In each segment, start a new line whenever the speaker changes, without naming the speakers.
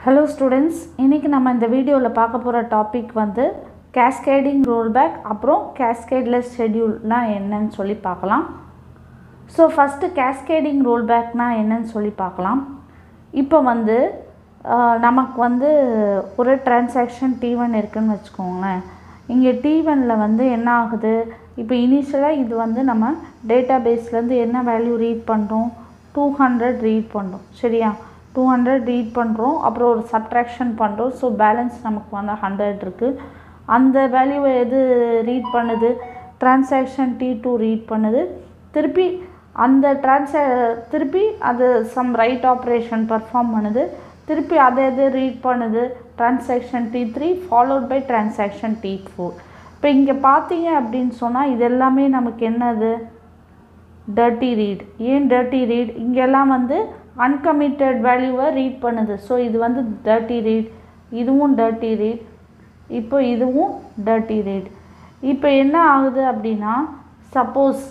hello students இன்றைக்கி நம்ம இந்த வீடியோவில் பார்க்க போகிற டாபிக் வந்து கேஸ்கேடிங் ரோல்பேக் அப்புறம் கேஸ்கேட்லெஸ் ஷெட்யூல்னா என்னன்னு சொல்லி பார்க்கலாம் ஸோ ஃபஸ்ட்டு கேஸ்கேடிங் ரோல்பேக்னா என்னன்னு சொல்லி பார்க்கலாம் இப்போ வந்து ஆஹ், நமக்கு வந்து ஒரு டிரான்சாக்ஷன் டி ஒன் இருக்குன்னு வச்சுக்கோங்களேன் இங்கே டி ஒனில் வந்து என்ன ஆகுது இப்போ இனிஷியலாக இது வந்து நம்ம டேட்டா பேஸ்லேருந்து என்ன வேல்யூ ரீட் பண்ணுறோம் டூ ஹண்ட்ரட் ரீட் பண்ணுறோம் சரியா டூ ஹண்ட்ரட் ரீட் பண்ணுறோம் அப்புறம் ஒரு சப்ட்ராக்ஷன் பண்ணுறோம் ஸோ பேலன்ஸ் நமக்கு வந்து ஹண்ட்ரட் இருக்குது அந்த வேல்யூவை எது ரீட் பண்ணுது டிரான்சாக்ஷன் டி டூ ரீட் பண்ணுது திருப்பி அந்த ட்ரான்ஸா திருப்பி அது சம் ரைட் ஆப்ரேஷன் பர்ஃபார்ம் பண்ணுது திருப்பி அதை எது ரீட் பண்ணுது transaction T three followed by transaction T four இப்போ இங்கே பார்த்தீங்க அப்படின்னு சொன்னால் இது எல்லாமே நமக்கு என்னது டர்ட்டி ரீட் ஏன் டர்ட்டி ரீட் இங்கெல்லாம் வந்து அன்கமிட்டட் வேல்யூவை ரீட் பண்ணுது ஸோ இது வந்து டர்ட்டி ரீட் இதுவும் டர்ட்டி ரீட் இப்போ இதுவும் டர்ட்டி ரீட் இப்போ என்ன ஆகுது அப்படின்னா சப்போஸ்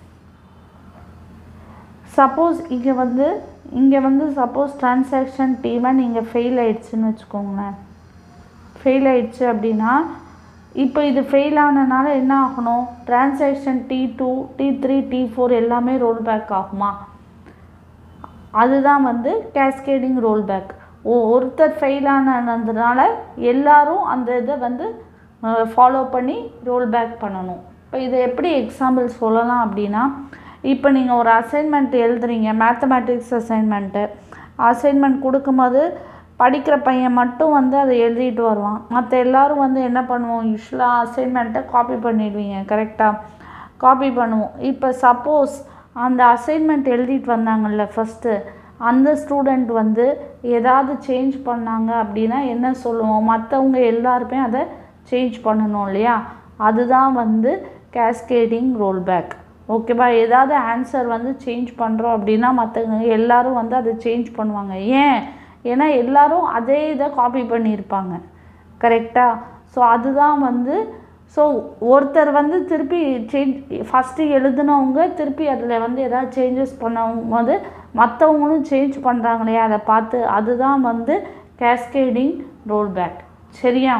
சப்போஸ் இங்கே வந்து இங்கே வந்து சப்போஸ் டிரான்சாக்ஷன் டி ஒன் இங்கே ஃபெயில் ஆயிடுச்சுன்னு வச்சுக்கோங்களேன் ஃபெயில் ஆயிடுச்சு அப்படின்னா இப்போ இது ஃபெயில் ஆனனால என்ன ஆகணும் transaction T two T three T four எல்லாமே ரோல் பேக் ஆகுமா அதுதான் வந்து கேஸ்கேடிங் ரோல் பேக் ஓ ஒருத்தர் ஃபெயில் ஆனதுனால எல்லாரும் அந்த இதை வந்து ஃபாலோ பண்ணி ரோல் பேக் பண்ணணும் இப்போ இதை எப்படி எக்ஸாம்பிள் சொல்லலாம் அப்படின்னா இப்போ நீங்கள் ஒரு அசைன்மெண்ட் எழுதுறீங்க மேத்தமேட்டிக்ஸ் அசைன்மெண்ட்டு அசைன்மெண்ட் கொடுக்கும்போது படிக்கிற பையன் மட்டும் வந்து அதை எழுதிட்டு வருவான் மற்ற எல்லாரும் வந்து என்ன பண்ணுவோம் யூஸ்வலாக அசைன்மெண்ட்டை காப்பி பண்ணிடுவீங்க கரெக்டாக காப்பி பண்ணுவோம் இப்போ சப்போஸ் அந்த அசைன்மெண்ட் எழுதிட்டு வந்தாங்கல்ல ஃபஸ்ட்டு அந்த ஸ்டூடெண்ட் வந்து ஏதாவது சேஞ்ச் பண்ணாங்க அப்படின்னா என்ன சொல்லுவோம் மற்றவங்க எல்லாருமே அதை சேஞ்ச் பண்ணணும் இல்லையா அதுதான் வந்து கேஸ்கேடிங் ரோல்பேக் ஓகேவா ஏதாவது ஆன்சர் வந்து சேஞ்ச் பண்ணுறோம் அப்படின்னா மற்றவங்க எல்லாரும் வந்து அதை சேஞ்ச் பண்ணுவாங்க ஏன் ஏன்னா எல்லாரும் அதே இதை காப்பி பண்ணியிருப்பாங்க கரெக்டாக ஸோ அதுதான் வந்து ஸோ ஒருத்தர் வந்து திருப்பி சேஞ்ச் ஃபஸ்ட்டு எழுதுனவங்க திருப்பி அதில் வந்து ஏதாவது சேஞ்சஸ் பண்ணவங்க வந்து மற்றவங்களும் சேஞ்ச் பண்ணுறாங்க இல்லையா அதை பார்த்து அதுதான் வந்து கேஸ்கேடிங் ரோல்பேக் சரியா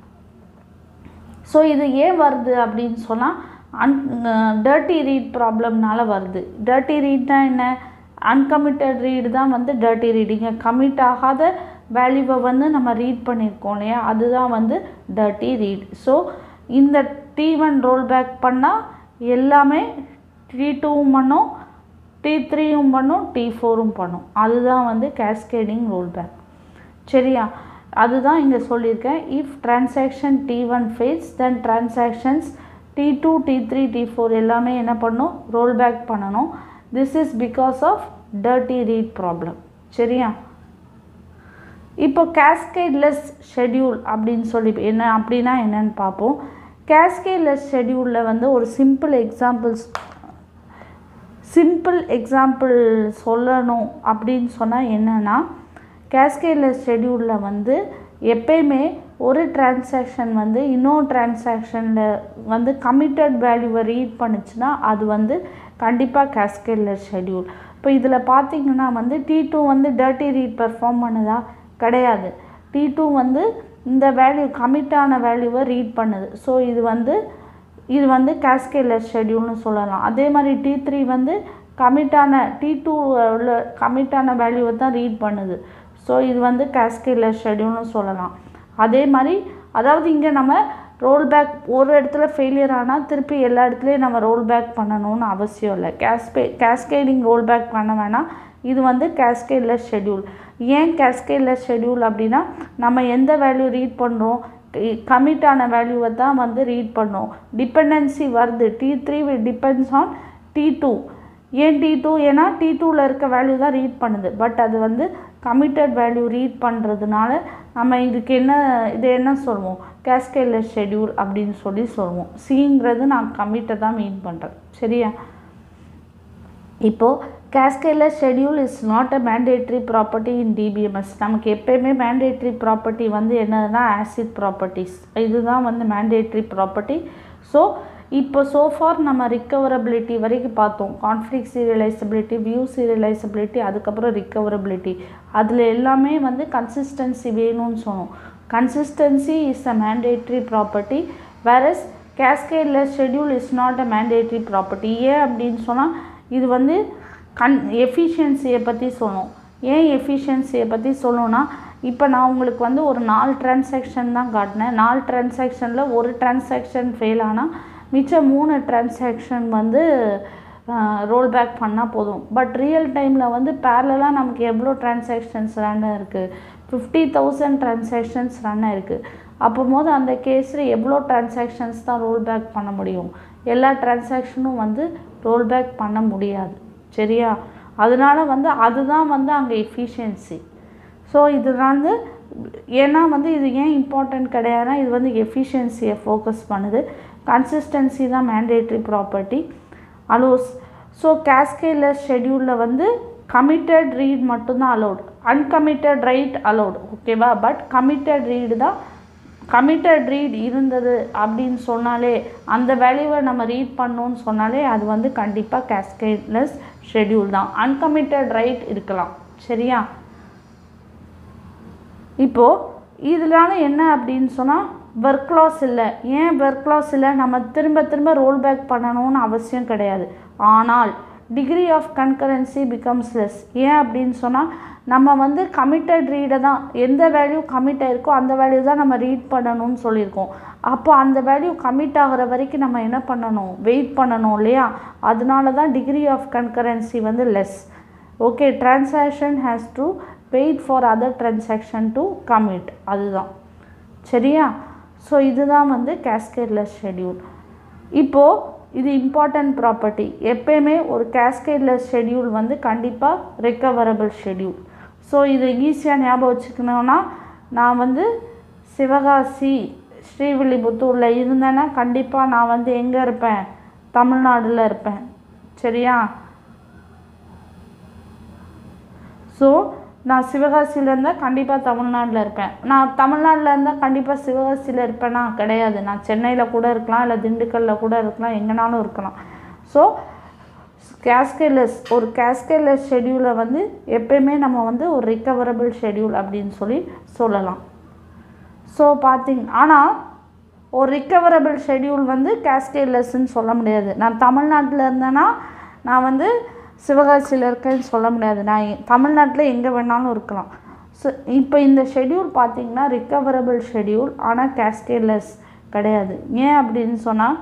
ஸோ இது ஏன் வருது அப்படின்னு சொன்னால் அன் டர்ட்டி ரீட் ப்ராப்ளம்னால வருது டர்ட்டி ரீட்னா என்ன அன்கமிட்டட் ரீடு தான் வந்து டர்ட்டி ரீடிங்க கமிட் ஆகாத வேல்யூவை வந்து நம்ம ரீட் பண்ணியிருக்கோம் இல்லையா அதுதான் வந்து டர்ட்டி ரீட் ஸோ இந்த டி ஒன் ரோல் பேக் பண்ணால் எல்லாமே டி டூவும் பண்ணும் டி த்ரீயும் பண்ணும் டி ஃபோரும் பண்ணும் அதுதான் வந்து கேஸ்கேடிங் ரோல் பேக் சரியா அதுதான் இங்கே சொல்லியிருக்கேன் if transaction T one fails then transactions T two T three T four எல்லாமே என்ன பண்ணும் ரோல் பேக் பண்ணணும் this is because of dirty read problem சரியா இப்போ கேஸ்கேட்லெஸ் ஷெட்யூல் அப்படின்னு சொல்லி என்ன அப்படின்னா என்னன்னு பார்ப்போம் கேஸ்கேட்லெஸ் ஷெட்யூலில் வந்து ஒரு சிம்பிள் எக்ஸாம்பிள்ஸ் சிம்பிள் எக்ஸாம்பிள் சொல்லணும் அப்படின்னு சொன்னால் என்னென்னா கேஸ்கேட்லெஸ் ஷெட்யூலில் வந்து எப்பயுமே ஒரு டிரான்சாக்ஷன் வந்து இன்னொரு டிரான்சாக்ஷனில் வந்து கமிட்டட் வேல்யூவை ரீட் பண்ணுச்சுன்னா அது வந்து கண்டிப்பாக கேஸ்கேட்லெஸ் ஷெட்யூல் இப்போ இதில் பார்த்தீங்கன்னா வந்து டி டூ வந்து டர்ட்டி ரீட் பெர்ஃபார்ம் பண்ணுதா கிடையாது டி டூ வந்து இந்த வேல்யூ கமிட்டான வேல்யூவை ரீட் பண்ணுது ஸோ இது வந்து இது வந்து கேஸ்கேட்லெஸ் ஷெட்யூல்னு சொல்லலாம் அதே மாதிரி டி த்ரீ வந்து கமிட்டான டி டூ உள்ள கமிட்டான வேல்யூவை தான் ரீட் பண்ணுது ஸோ இது வந்து கேஸ்கேட்லெஸ் ஷெட்யூல்னு சொல்லலாம் அதே மாதிரி அதாவது இங்கே நம்ம ரோல் பேக் ஒரு இடத்துல ஃபெயிலியர் ஆனால் திருப்பி எல்லா இடத்துலையும் நம்ம ரோல் பேக் பண்ணணும்னு அவசியம் இல்லை கேஸ்பே கேஸ்கேடிங் ரோல் பேக் பண்ண வேணாம் இது வந்து கேஸ்கேட்லெஸ் ஷெட்யூல் ஏன் கேஸ்கேட்லெஸ் ஷெட்யூல் அப்படின்னா நம்ம எந்த வேல்யூ ரீட் பண்ணுறோம் கமிட்டான வேல்யூவை தான் வந்து ரீட் பண்ணோம் டிபெண்டன்சி வருது T three depends on T two ஏன் டி டூ ஏன்னா டி டூவில் இருக்க வேல்யூ தான் ரீட் பண்ணுது பட் அது வந்து கமிட்டட் வேல்யூ ரீட் பண்ணுறதுனால நம்ம இதுக்கு என்ன இது என்ன சொல்லுவோம் கேஸ்கேட்லெஸ் ஷெட்யூல் அப்படின்னு சொல்லி சொல்லுவோம் சிங்கிறது நான் கமிட்டை தான் மீன் பண்ணுறேன் சரியா இப்போது cascadeless schedule is not a mandatory property in DBMS நமக்கு எப்பயுமே மேண்டேட்ரி ப்ராப்பர்ட்டி வந்து என்னதுன்னா ஆசிட் ப்ராப்பர்ட்டிஸ் இதுதான் வந்து மேண்டேட்ரி ப்ராப்பர்ட்டி ஸோ இப்போ சோஃபார் நம்ம ரிக்கவரபிலிட்டி வரைக்கும் பார்த்தோம் கான்ஃப்ளிக் சீரியலைசபிலிட்டி வியூ சீரியலைசபிலிட்டி அதுக்கப்புறம் ரிக்கவரபிலிட்டி அதில் எல்லாமே வந்து கன்சிஸ்டன்சி வேணும்னு சொன்னோம் consistency is a mandatory property whereas cascadeless schedule is not a mandatory property ஏன் அப்படின்னு சொன்னால் இது வந்து கன் எஃபிஷியன்சியை பற்றி சொல்லணும் ஏன் எஃபிஷியன்சியை பற்றி சொல்லணும்னா இப்போ நான் உங்களுக்கு வந்து ஒரு நாலு டிரான்சாக்ஷன் தான் காட்டினேன் நாலு டிரான்சாக்ஷனில் ஒரு டிரான்சாக்ஷன் ஃபெயில் ஆனால் மிச்சம் மூணு டிரான்சாக்ஷன் வந்து ரோல் பேக் பண்ணால் போதும் பட் ரியல் டைமில் வந்து பேரலாக நமக்கு எவ்வளோ டிரான்சாக்ஷன்ஸ் ரன் இருக்குது ஃபிஃப்டி தௌசண்ட் டிரான்சாக்ஷன்ஸ் ரன் இருக்குது அப்போ போது அந்த கேஸில் எவ்வளோ டிரான்சாக்ஷன்ஸ் தான் ரோல் பேக் பண்ண முடியும் எல்லா டிரான்சாக்ஷனும் வந்து ரோல் பேக் பண்ண முடியாது சரியா அதனால வந்து அதுதான் வந்து அங்கே எஃபிஷியன்சி ஸோ இது வந்து ஏன்னா வந்து இது ஏன் இம்பார்ட்டன்ட் கிடையாதுன்னா இது வந்து எஃபிஷியன்சியை ஃபோக்கஸ் பண்ணுது கன்சிஸ்டன்சி தான் mandatory property allows so cascadeless ஷெட்யூலில் வந்து கமிட்டட் ரீட் மட்டும்தான் அலோட் அன்கமிட்டட் ரைட் அலோட் ஓகேவா பட் கமிட்டட் ரீடு தான் கமிட்டட் ரீட் இருந்தது அப்படின்னு சொன்னாலே அந்த வேல்யூவை நம்ம ரீட் பண்ணோன்னு சொன்னாலே அது வந்து கண்டிப்பாக கேஸ்கேட்லெஸ் ஷெட்யூல் தான் அன்கமிட்டட் ரைட் இருக்கலாம் சரியா இப்போது இதனால என்ன அப்படின்னு சொன்னால் ஒர்க் லாஸ் இல்லை ஏன் ஒர்க் லாஸ் இல்லை நம்ம திரும்ப திரும்ப ரோல் பேக் பண்ணணும்னு அவசியம் கிடையாது ஆனால் degree of concurrency becomes less ஏன் அப்படின்னு சொன்னால் நம்ம வந்து கமிட்டட் ரீடை தான் எந்த வேல்யூ கமிட் ஆயிருக்கோ அந்த வேல்யூ தான் நம்ம ரீட் பண்ணணும்னு சொல்லியிருக்கோம் அப்போ அந்த வேல்யூ கமிட் ஆகிற வரைக்கும் நம்ம என்ன பண்ணணும் வெயிட் பண்ணணும் இல்லையா அதனால தான் டிகிரி ஆஃப் கன்கரன்சி வந்து less okay transaction has to wait for other transaction to commit அதுதான் சரியா ஸோ இதுதான் வந்து கேஸ்கேட்லெஸ் ஷெட்யூல் இப்போது இது இம்பார்ட்டன்ட் ப்ராப்பர்ட்டி எப்பயுமே ஒரு கேஸ்கேட்லெஸ் ஷெட்யூல் வந்து கண்டிப்பாக ரெக்கவரபிள் ஷெட்யூல் ஸோ இது ஈஸியாக ஞாபகம் வச்சுக்கணுன்னா நான் வந்து சிவகாசி ஸ்ரீவில்லிபுத்தூரில் இருந்தேன்னா கண்டிப்பாக நான் வந்து எங்கே இருப்பேன் தமிழ்நாடுல இருப்பேன் சரியா ஸோ நான் சிவகாசியில் இருந்தால் கண்டிப்பாக தமிழ்நாட்டில் இருப்பேன் நான் தமிழ்நாட்டில் இருந்தால் கண்டிப்பாக சிவகாசியில் இருப்பேனா கிடையாது நான் சென்னையில் கூட இருக்கலாம் இல்லை திண்டுக்கல்லில் கூட இருக்கலாம் எங்கேனாலும் இருக்கலாம் ஸோ கேஸ்கேலஸ் ஒரு கேஸ்கேலஸ் ஷெட்யூலை வந்து எப்பயுமே நம்ம வந்து ஒரு ரிக்கவரபிள் ஷெட்யூல் அப்படின்னு சொல்லி சொல்லலாம் ஸோ பார்த்திங்க ஆனால் ஒரு ரிக்கவரபிள் ஷெட்யூல் வந்து கேஸ்கேட்லெஸ்ன்னு சொல்ல முடியாது நான் தமிழ்நாட்டில் இருந்தேன்னா நான் வந்து சிவகாசியில் இருக்கேன்னு சொல்ல முடியாது நான் எ- தமிழ்நாட்டில் எங்கே வேணாலும் இருக்கலாம் ஸோ இப்போ இந்த ஷெட்யூல் பார்த்தீங்கன்னா ரிக்கவரபிள் ஷெட்யூல் ஆனால் கேஸ்கேட்லெஸ் கிடையாது ஏன் அப்படின்னு சொன்னால்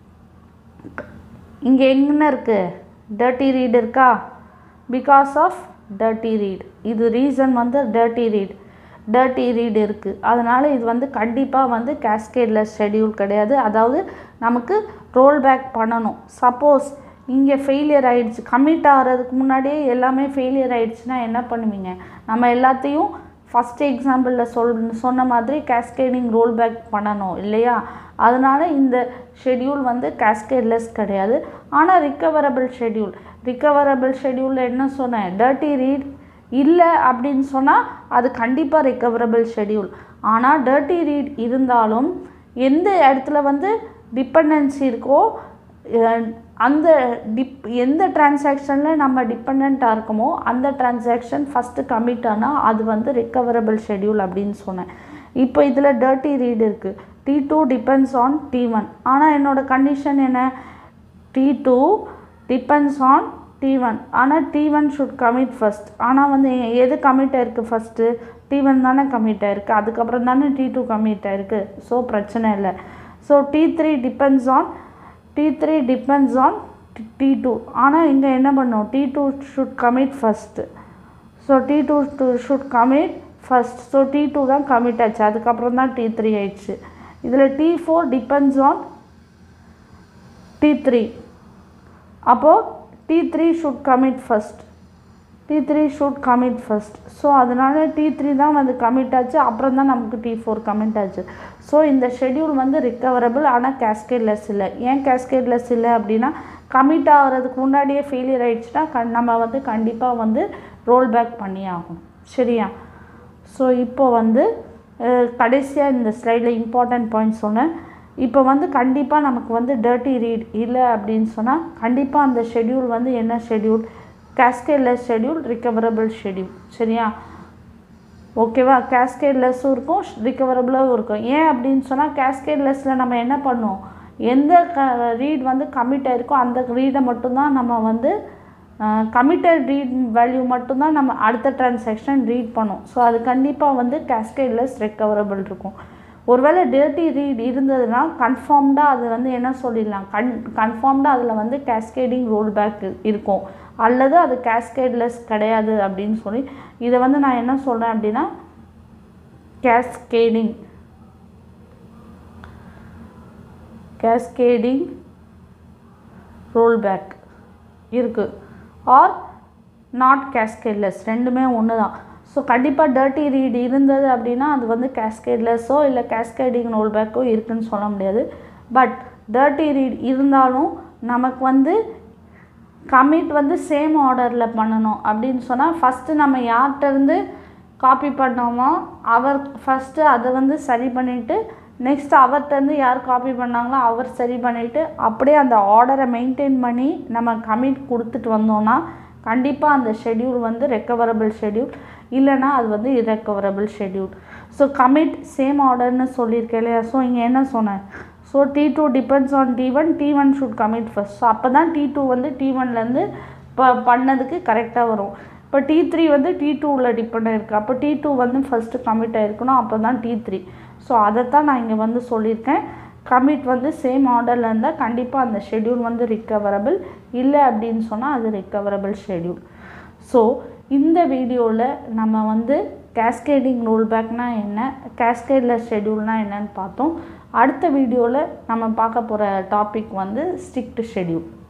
இங்கே என்ன இருக்குது டர்ட்டி ரீட் இருக்கா பிகாஸ் ஆஃப் டர்ட்டி ரீட் இது ரீசன் வந்து டர்ட்டி ரீட் டர்ட்டி ரீட் இருக்குது அதனால் இது வந்து கண்டிப்பாக வந்து கேஸ்கேட்லெஸ் ஷெட்யூல் கிடையாது அதாவது நமக்கு ரோல் பேக் பண்ணணும் சப்போஸ் இங்கே ஃபெயிலியர் ஆயிடுச்சு கமிட் ஆகிறதுக்கு முன்னாடியே எல்லாமே ஃபெயிலியர் ஆயிடுச்சுன்னா என்ன பண்ணுவீங்க நம்ம எல்லாத்தையும் ஃபஸ்ட் எக்ஸாம்பிளில் சொல் சொன்ன மாதிரி கேஸ்கேடிங் ரோல் பேக் பண்ணணும் இல்லையா அதனால இந்த ஷெட்யூல் வந்து கேஸ்கேட்லெஸ் கிடையாது ஆனால் ரிக்கவரபிள் ஷெட்யூல் ரிக்கவரபிள் ஷெட்யூலில் என்ன சொன்னேன் டர்ட்டி ரீட் இல்லை அப்படின்னு சொன்னால் அது கண்டிப்பாக ரிக்கவரபிள் ஷெட்யூல் ஆனால் டர்ட்டி ரீட் இருந்தாலும் எந்த இடத்துல வந்து டிபெண்டன்சி இருக்கோ அஹ் அந்த டிப் எந்த டிரான்சாக்ஷனில் நம்ம டிபெண்ட்டாக இருக்கோமோ அந்த டிரான்சாக்ஷன் ஃபஸ்ட்டு கமிட் ஆனால் அது வந்து ரிக்கவரபிள் ஷெட்யூல் அப்படின்னு சொன்னேன் இப்போ இதில் டர்ட்டி ரீட் இருக்குது T two depends on T one ஆனால் என்னோடய கண்டிஷன் என்ன T two depends on T one ஆனால் T one should commit first ஆனால் வந்து எ- எது கமிட் ஆயிருக்கு ஃபஸ்ட்டு டி ஒன் தானே கமிட் ஆயிருக்கு அதுக்கப்புறம் தானே டி டூ கமிட் ஆயிருக்கு ஸோ பிரச்சனை இல்லை so T three depends on T three depends on T two ஆனால் இங்கே என்ன பண்ணும் T two should commit first so T two two should commit first so T two தான் கமிட் ஆச்சு அதுக்கப்புறம் தான் டி த்ரீ ஆயிடுச்சு இதில் T four depends on T three அப்போது T three should commit first T three should commit first so அதனால T three தான் வந்து கமிட் ஆச்சு அப்புறம் தான் நமக்கு டி ஃபோர் கமிட் ஆச்சு ஸோ இந்த ஷெட்யூல் வந்து ரிக்கவரபிள் ஆனால் கேஸ்கேட்லெஸ் இல்லை ஏன் கேஸ்கேட்லெஸ் இல்லை அப்படின்னா கமிட் ஆகிறதுக்கு முன்னாடியே ஃபெயிலியர் ஆயிடுச்சுன்னா கண் நம்ம வந்து கண்டிப்பாக வந்து ரோல் பேக் பண்ணி ஆகும் சரியா ஸோ இப்போ வந்து கடைசியாக இந்த ஸ்லைடில் இம்பார்ட்டன்ட் பாயிண்ட் சொன்னேன் இப்போ வந்து கண்டிப்பாக நமக்கு வந்து டர்ட்டி ரீட் இல்லை அப்படின்னு சொன்னால் கண்டிப்பாக அந்த ஷெட்யூல் வந்து என்ன schedule cascadeless schedule recoverable schedule சரியா ஓகேவா கேஸ்கேட்லெஸ்ஸும் இருக்கும் ரிகவரபிளாகவும் இருக்கும் ஏன் அப்படின்னு சொன்னால் கேஸ்கேட்லெஸ்ஸில் நம்ம என்ன பண்ணுவோம் எந்த க ரீட் வந்து கமிட் ஆயிருக்கோ அந்த ரீடை மட்டும்தான் நம்ம வந்து கமிட்டட் ரீட் வேல்யூ மட்டும்தான் நம்ம அடுத்த டிரான்சாக்ஷன் ரீட் பண்ணோம் ஸோ அது கண்டிப்பாக வந்து கேஸ்கேட்லெஸ் ரெக்கவரபிள் இருக்கும் ஒருவேளை டேர்ட்டி ரீட் இருந்ததுன்னா கன்ஃபார்ம்டாக அது வந்து என்ன சொல்லிடலாம் கன் கன்ஃபார்ம்டாக அதில் வந்து கேஸ்கேடிங் ரோல் பேக் இருக்கும் அல்லது அது கேஸ்கேட்லெஸ் கிடையாது அப்படின்னு சொல்லி இதை வந்து நான் என்ன சொல்கிறேன் அப்படின்னா கேஸ்கேடிங் கேஸ்கேடிங் ரோல் பேக் இருக்குது ஆர் நாட் கேஸ்கேட்லெஸ் ரெண்டுமே ஒன்று தான் ஸோ கண்டிப்பாக டர்ட்டி ரீட் இருந்தது அப்படின்னா அது வந்து கேஸ்கேட்லெஸ்ஸோ இல்லை கேஸ்கேடிங் ரோல் பேக்கோ இருக்குன்னு சொல்ல முடியாது பட் டர்ட்டி ரீட் இருந்தாலும் நமக்கு வந்து கமிட் வந்து சேம் ஆர்டரில் பண்ணணும் அப்படின்னு சொன்னால் ஃபஸ்ட்டு நம்ம யார்கிட்டருந்து காப்பி பண்ணோமோ அவர் ஃபஸ்ட்டு அதை வந்து சரி பண்ணிவிட்டு நெக்ஸ்ட் அவர்கிட்டருந்து யார் காப்பி பண்ணாங்களோ அவர் சரி பண்ணிவிட்டு அப்படியே அந்த ஆர்டரை மெயின்டைன் பண்ணி நம்ம கமிட் கொடுத்துட்டு வந்தோம்னா கண்டிப்பாக அந்த ஷெட்யூல் வந்து ரெக்கவரபிள் ஷெட்யூல் இல்லைனா அது வந்து recoverable schedule so commit same ஆர்டர்னு சொல்லியிருக்கேன் இல்லையா ஸோ இங்கே என்ன சொன்னேன் so T two depends on T one T one should commit first so அப்போ தான் டி டூ வந்து டி ஒன்லேருந்து இப்போ பண்ணதுக்கு கரெக்டாக வரும் இப்போ டி த்ரீ வந்து டி டூவில் டிபெண்ட் ஆகிருக்கு அப்போ டி டூ வந்து ஃபஸ்ட்டு கமிட் ஆகிருக்கணும் அப்போ தான் டி த்ரீ ஸோ அதைத்தான் நான் இங்கே வந்து சொல்லியிருக்கேன் கமிட் வந்து சேம் ஆர்டரில் இருந்தால் கண்டிப்பாக அந்த ஷெட்யூல் வந்து ரிக்கவரபிள் இல்லை அப்படின்னு சொன்னால் அது ரிக்கவரபிள் ஷெட்யூல் ஸோ இந்த வீடியோவில் நம்ம வந்து கேஸ்கேடிங் ரோல் பேக்னா என்ன கேஸ்கேட்லெஸ் ஷெட்யூல்னால் என்னன்னு பார்த்தோம் அடுத்த வீடியோவில் நம்ம பார்க்க போகிற டாபிக் வந்து ஸ்ட்ரிக்ட் ஷெட்யூல்